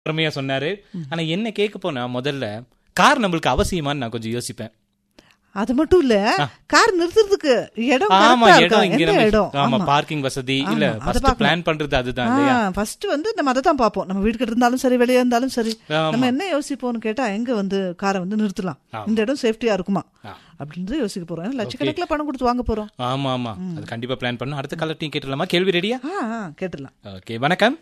அருமையா சொன்னாரு ஆனா என்ன கேட்க போனா முதல்ல கார் நம்மளுக்கு அவசியமான்னு நான் கொஞ்சம் யோசிப்பேன் அது மட்டும் இல்ல கார் நிறுத்துறதுக்கு இடம் ஆமா correct ஆ இடம் இருக்கா? இங்க எந்த நம்ம இடம் ஆமா ஆமா. பார்க்கிங் வசதி இல்ல ஆமா, அதை ஃபர்ஸ்ட் பார்க்கணும். பிளான் பண்றது அதுதான் இல்லையா ஃபர்ஸ்ட் வந்து நம்ம அதை தான் பார்ப்போம் நம்ம வீட்டுக்கு இருந்தாலும் சரி வெளியே இருந்தாலும் சரி ஆமா. நம்ம என்ன யோசிப்போம்னு கேட்டா எங்க வந்து காரை வந்து நிறுத்தலாம் ஆமா. இந்த இடம் சேஃப்டியா இருக்குமா ஆ. அப்படின்னு யோசிக்க போறோம் ஏன்னா லட்சக்கணக்கில் பணம் கொடுத்து வாங்க போறோம் ஆமா ஆமா அது கண்டிப்பா பிளான் பண்ணணும் அடுத்த கலர் டீ கேட்டுலாமா கேள்வி ரெடியா ஆ ஆ, கேட்டுடலாம் ஓகே வணக்கம்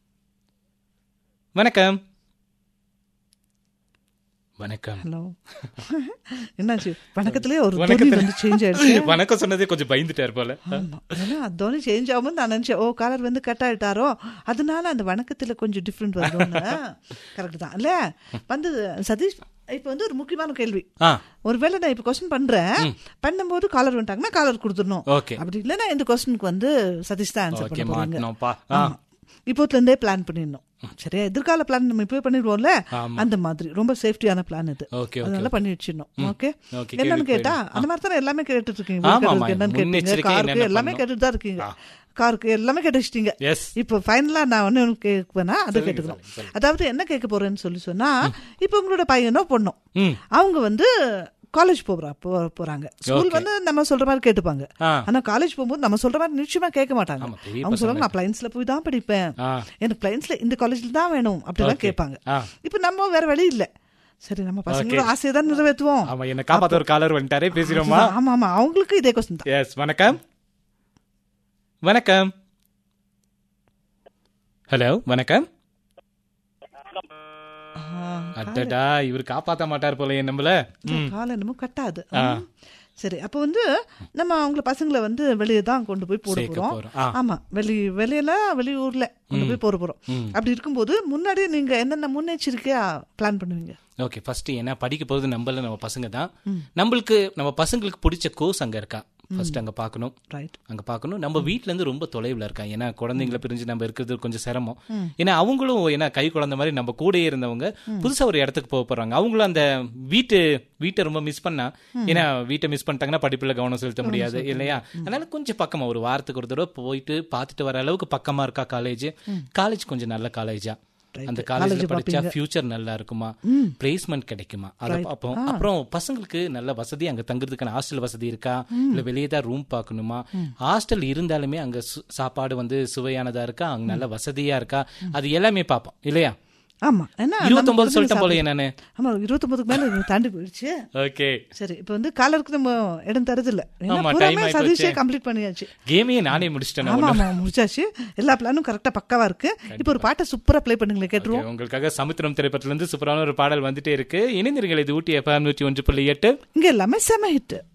வணக்கம் வணக்கம் ஹலோ என்னாச்சு வணக்கத்திலே ஒரு தொனி வணக்கத்துல- வந்து சேஞ்ச் ஆயிடுச்சு வணக்கம் சொன்னதே கொஞ்சம் பயந்துட்டார் போல ஆமா. ஏன்னா அது தோனி சேஞ்ச் ஆகும்போது நான் நினைச்சேன் ஓ காலர் வந்து கட் ஆயிட்டாரோ அதனால அந்த வணக்கத்துல கொஞ்சம் டிஃப்ரெண்ட் வருதுன்னு கரெக்ட் தான் இல்ல வந்து சதீஷ் இப்ப வந்து ஒரு முக்கியமான கேள்வி ஆ ஒருவேளை நான் இப்ப கொஸ்டின் பண்றேன் பண்ணும்போது காலர் வந்துட்டாங்கன்னா காலர் கொடுத்துடணும் ஓகே அப்படி இல்லைன்னா இந்த கொஸ்டினுக்கு வந்து சதீஷ் தான் ஆன்சர் ஓகே பண்ண போறீங்க மாட்டணும்ப்பா ஆ ஆமா. இப்போத்துல இருந்தே பிளான் பண்ணிடணும் சரியா எதிர்கால பிளான் நம்ம இப்பவே பண்ணிடுவோம்ல ஆமா. அந்த மாதிரி ரொம்ப சேஃப்டியான பிளான் இது ஓகே ஓகே அதனால பண்ணி வச்சிடணும் ஓகே ஓகே என்னன்னு கேட்டா அந்த மாதிரி தானே எல்லாமே கேட்டுட்டு இருக்கீங்க ஆமா, வீட்டுக்கு ஆமா. என்னன்னு கேட்டீங்க முன்னெச்சரிக்கை காருக்கு என்னென்ன எல்லாமே பண்ணணும்? கேட்டுட்டு தான் இருக்கீங்க காருக்கு எல்லாமே கேட்டு வச்சிட்டீங்க எஸ் இப்போ ஃபைனலா நான் ஒண்ணு ஒண்ணு கேட்பேனா அதை சொல்லுங்க, கேட்டுக்கணும் சொல்லுங்க, சொல்லுங்க. அதாவது என்ன கேட்க போறேன்னு சொல்லி சொன்னா இப்போ உங்களோட பையனோ பொண்ணோ ம் அவங்க வந்து காலேஜ் போறா போ- போறாங்க ஸ்கூல் வந்து நம்ம சொல்ற மாதிரி கேட்டுப்பாங்க ஆ ஆனா காலேஜ் போகும்போது நம்ம சொல்ற மாதிரி நிச்சயமா கேட்க மாட்டாங்க ஆமா, பெரிய அவங்க சொல்லுவாங்க நான் பிளைன்ஸ்ல போய் தான் படிப்பேன் ஆ எனக்கு பிளைன்ஸ்ல இந்த காலேஜ்ல தான் வேணும் அப்படிலாம் கேட்பாங்க ஆ இப்போ நம்ம வேற வழி இல்ல சரி நம்ம பசங்களோட ஆசையை தான் நிறைவேற்றுவோம் ஆமா என்ன காப்பாத்த ஒரு காலர் வந்துட்டாரே பேசிடுவோமா ஆமா ஆமா அவங்களுக்கு இதே கொஸ்டின் தான் எஸ் வணக்கம் வணக்கம் ஹலோ வணக்கம் அடடா இவர் காப்பாத்த மாட்டார் போல என் நம்மள ம் காலை என்னமோ கட்டாது ம். சரி அப்போ வந்து நம்ம அவங்கள பசங்களை வந்து வெளியே தான் கொண்டு போய் போட சேர்க்க போறோம் போறோம். ஆ. ஆமா வெளி வெளியில வெளியூர்ல கொண்டு போய் போட போறோம் ம். அப்படி இருக்கும்போது முன்னாடியே நீங்க என்னென்ன முன்னெச்சரிக்கையா பிளான் பண்ணுவீங்க ஓகே ஃபர்ஸ்ட் என்ன படிக்க போறது நம்மள நம்ம பசங்க தான் நம்மளுக்கு நம்ம பசங்களுக்கு பிடிச்ச கோர்ஸ் அங்க இருக்கா ஃபர்ஸ்ட் அங்க பார்க்கணும் ரைட் அங்க பார்க்கணும் நம்ம வீட்ல இருந்து ரொம்ப தொலைவில் இருக்கா ஏன்னா குழந்தைங்களை பிரிஞ்சு நம்ம இருக்கிறது கொஞ்சம் சிரமம் ஏன்னா அவங்களும் ஏன்னா கை குழந்தை மாதிரி நம்ம கூடயே இருந்தவங்க புதுசா ஒரு இடத்துக்கு போக போறாங்க அவங்களும் அந்த வீட்டு வீட்டை ரொம்ப மிஸ் பண்ணா ஏன்னா வீட்டை மிஸ் பண்ணிட்டாங்கன்னா படிப்புல கவனம் செலுத்த முடியாது இல்லையா அதனால கொஞ்சம் பக்கமா ஒரு வாரத்துக்கு ஒரு தடவை போயிட்டு பார்த்துட்டு வர அளவுக்கு பக்கமா இருக்கா காலேஜ் காலேஜ் கொஞ்சம் நல்ல காலேஜா அந்த காலேஜ்ல படிச்சா ஃபியூச்சர் நல்லா இருக்குமா பிளேஸ்மெண்ட் கிடைக்குமா அதை பார்ப்போம் அப்புறம் பசங்களுக்கு நல்ல வசதி அங்க தங்குறதுக்கான ஹாஸ்டல் வசதி இருக்கா இல்ல வெளியே தான் ரூம் பார்க்கணுமா ஹாஸ்டல் இருந்தாலுமே அங்க சு- சாப்பாடு வந்து சுவையானதா இருக்கா அங்க நல்ல வசதியா இருக்கா அது எல்லாமே பார்ப்போம் இல்லையா ஆமா ஏன்னா இருபத்தொன்பது சொல்லிட்டேன் போல என்னன்னு ஆமா இருபத்தொன்பதுக்கு மேல இது தாண்டி போயிடுச்சு ஓகே சரி இப்போ வந்து காலருக்கு நம்ம இடம் தருது இல்ல ஏன்னா ஆமா, பூராமே time ஆயி சதீஷே போச்சு. கம்ப்ளீட் பண்ணியாச்சு கேமையே நானே முடிச்சிட்டேன் ஆமா ஆமா முடிச்சாச்சு எல்லா பிளானும் கரெக்டா பக்காவா இருக்கு இப்போ ஒரு பாட்டை சூப்பரா ப்ளே பண்ணுங்களேன் கேட்டுருவோம் Okay, உங்களுக்காக சமுத்திரம் திரைப்படத்துல இருந்து சூப்பரான ஒரு பாடல் வந்துட்டே இருக்கு இணைந்திருங்கள் இது ஊட்டி எஃப்எம் நூற்றி ஒன்று புள்ளி எட்டு இங்க எல்லாமே செம ஹிட்